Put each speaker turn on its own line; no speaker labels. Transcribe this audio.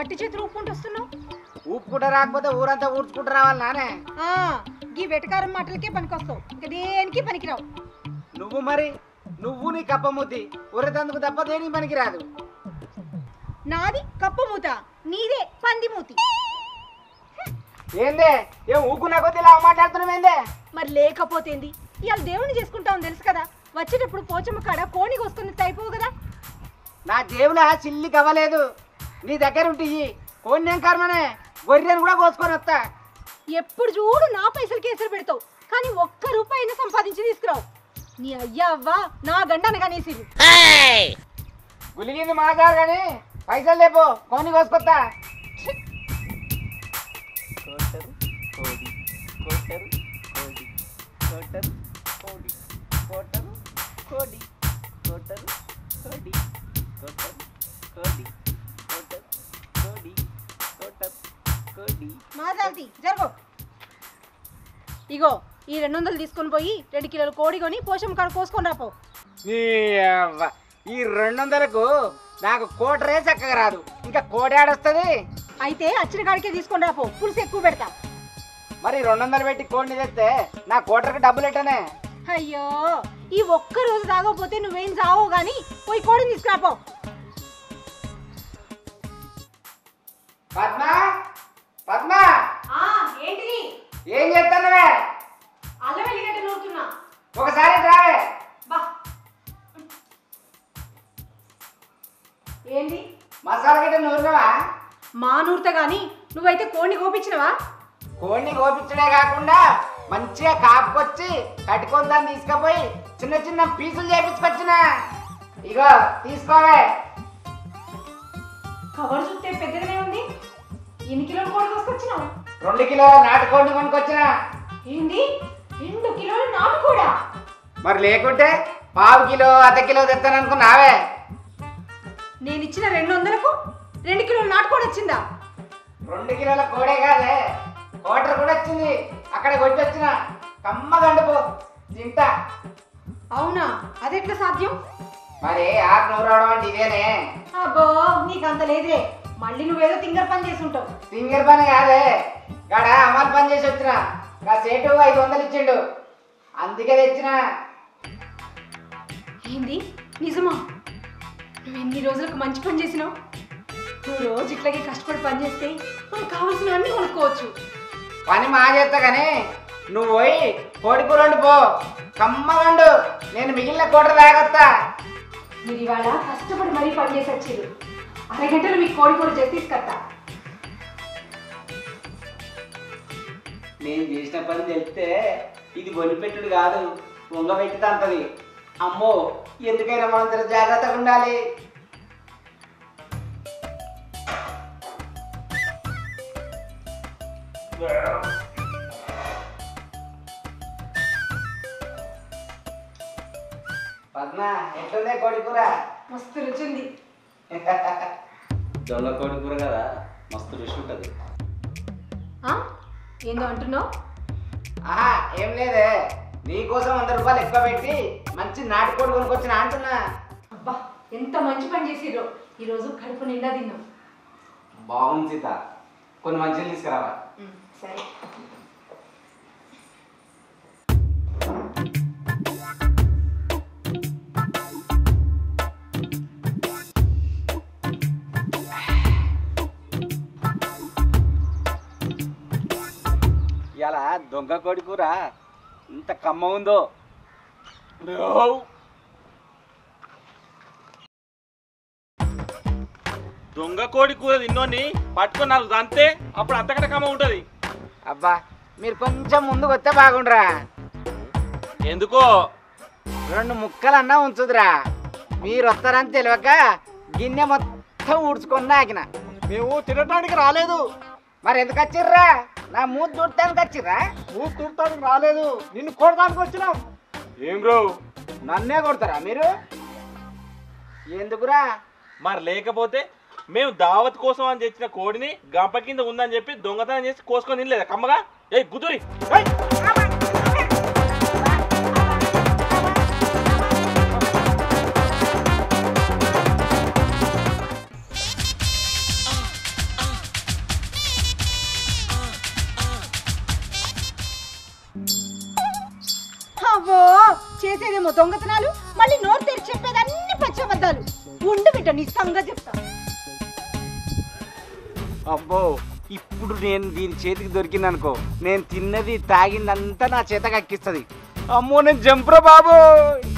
వట్టి చేతులు ఊపుకుంటూ వస్తున్నావు
ఊపుకుంటా రాకపోతే ఊరంతా ఊడ్చుకుంటూ రావాలి నానే
ఆ, గీ వెటకారం మాటలకే పనికొస్తావు ఇక దేనికి పనికిరావు
నువ్వు మరి నువ్వు నీ కప్పమూతి ఊరేదందుకు తప్ప దేనికి పనికిరాదు
నాది కప్పు మూత నీదే పంది మూతి
ఏందే ఏం ఊకున్నా కొద్ది ఇలా మాట్లాడుతున్నావు ఏందే
మరి లేకపోతేంది ఇవాళ దేవుని చేసుకుంటాం తెలుసు కదా వచ్చేటప్పుడు పోచమ్మ కాడ కోణి కోసుకుని అయిపోవు కదా
నా జేబులో చిల్లి కవ్వలేదు నీ దగ్గర ఉంటియి కోన్యం కర్మనే గొర్రెను కూడా కోసుకొని వస్తా
ఎప్పుడు చూడు నా పైసలు కేసులు పెడతావు కానీ ఒక్క రూపాయి అయినా సంపాదించి తీసుకురావు నీ అయ్యా అవ్వా నా గండ కనేసి
గులిగింది మాట్లాడు కానీ పైసలు లేపో కోని కోసుకొస్తా కోటరు కోడి కోటరు కోడి కోటరు కోడి కోటరు కోడి కోటరు కోడి కోటరు కోడి కోటరు కోడి కోటరు కోడి
మాజాల్తి జరుగు ఇగో ఈ రెండు వందలు తీసుకొని పోయి రెండు కిలోలు కోడి కొని పోషమ్మ కాడ కోసుకొని రాపో
నీ అవ్వ. ఈ రెండు వందలకు నాకు కోటరే చక్కగా రాదు ఇంకా కోడి ఆడొస్తుంది
అయితే అచ్చిన కాడికే తీసుకొని రాపో పులుసు ఎక్కువ పెడతా
మరి రెండు వందలు పెట్టి కోడిని తెస్తే నా కోటర్కి డబ్బులు ఎట్టనే
అయ్యో ఈ ఒక్క రోజు తాగకపోతే నువ్వేం చావో గాని పోయి కోడిని తీసుకురాపో
పద్మ పద్మ
ఏంటిది
ఏం చేస్తున్నావే
అల్లం వెల్లిగడ్డ నూరుతున్నా
ఒకసారి రావే
బా ఏంది
మసాలా గిట్ట నూరినవా
మా నూరుతా గాని నువ్వైతే కోడిని కోపించినవా
కోడిని కోపించడే కాకుండా మంచిగా కాపుకొచ్చి కట్టుకొని దాన్ని తీసుకుపోయి చిన్న చిన్న పీసులు చేపించుకొచ్చిన ఇగో తీసుకోవే
కవర్ చూస్తే పెద్దగానే ఉంది ఎన్ని కిలోలు కోడి కోసుకొచ్చినావు
రెండు కిలో నాటు కోడిని కొనుక్కొచ్చిన
ఏంది రెండు కిలోలు నాటు కూడా
మరి లేకుంటే పావు కిలో అర్ధ కిలో తెస్తాను అనుకున్నావే
నేను ఇచ్చిన రెండు వందలకు రెండు కిలోలు నాటు కూడా వచ్చిందా
రెండు కిలోల కోడే కాదే కోటర్ కూడా వచ్చింది అక్కడ కొట్టి వచ్చిన కమ్మ గండుపో తింటా
అవునా అదెట్లా సాధ్యం
మరి ఆరు నూరు రావడం అంటే ఇదేనే
అబ్బో నీకు అంత లేదులే మళ్ళీ నువ్వేదో తింగర్ పని చేసుంటావు
ఫింగర్ పని కాదే గాడ అమలు పని చేసి వచ్చిన గా సేటు ఐదు వందలు ఇచ్చిండు అందుకే తెచ్చిన
ఏంది నిజమా నువ్వు ఎన్ని రోజులకు మంచి పని చేసినావు నువ్వు రోజు ఇట్లాగే కష్టపడి పని చేస్తే మనకు కావాల్సినవన్నీ కొనుక్కోవచ్చు
పని మా చేస్తా కానీ నువ్వు పోయి కోడి కూర వండు పో కమ్మ వండు నేను మిగిలిన కోటర్ తాగొస్తా
మీరు ఇవాళ కష్టపడి మరీ పని చేసి వచ్చారు అరగంటలు మీకు కోడి కూర చేసి తీసుకొస్తా
నేను చేసిన పని తెలిస్తే ఇది బొలిపెట్టుడు కాదు వంగబెట్టి తంతది అమ్మో ఎందుకైనా మనం జర జాగ్రత్తగా ఉండాలి పద్మ ఎట్లుందే కోడి కూర
మస్తు రుచి ఉంది
జొన్న కోడి కూర కదా మస్తు రుచి ఉంటుంది
ఆ? ఏందో అంటున్నావు
ఆహా ఏం లేదే నీకోసం వంద రూపాయలు ఎక్కువ పెట్టి మంచి నాటుకోడి కొనుక్కొచ్చిన అంటున్నా
అబ్బా ఎంత మంచి పని చేసిర్రో ఈరోజు కడుపు నిండా తిన్నాం
బాగుంది సీత కొన్ని మంచిలు తీసుకురావా
ఉమ్, సరే
ఇలా దొంగ కోడి కూర ఇంత కమ్మ ఉందో
దొంగ కోడి కూర తిన్నోని పట్టుకొని నాలుగు దంతే అప్పుడు అంతకంటే కమ్మ ఉంటది
అబ్బా మీరు కొంచెం ముందుకు వస్తే బాగుండ్రా
ఎందుకో
రెండు ముక్కలన్నా ఉంచుదురా మీరు వస్తారని తెలియక గిన్నె మొత్తం ఊడ్చుకొని నాకిన
మేము తినటానికి రాలేదు
మరి ఎందుకు వచ్చిర్రా నా మూతి చూడటానికి వచ్చిర్రా
నువ్వు చూడటానికి రాలేదు నిన్ను కొడటానికి వచ్చినాం
ఏం బ్రో
నన్నే కొడతారా మీరు ఎందుకురా
మరి లేకపోతే మేము దావత్ కోసం అని తెచ్చిన కోడిని గంప కింద ఉందని చెప్పి దొంగతనం చేసి కోసుకొని తినలేదా కమ్మగా ఏ గుతురి ఏయ్!
దొంగతనాలు మళ్ళీ నోరు తెరిచి చెప్పేది అన్ని పచ్చబద్దాలు ఉండు బిడ్డ నీ సంగతి చెప్తా
అబ్బో ఇప్పుడు నేను దీని చేతికి దొరికిందనుకో నేను తిన్నది తాగిందంతా నా చేత కక్కిస్తుంది అమ్మో నేను జంపురా బాబు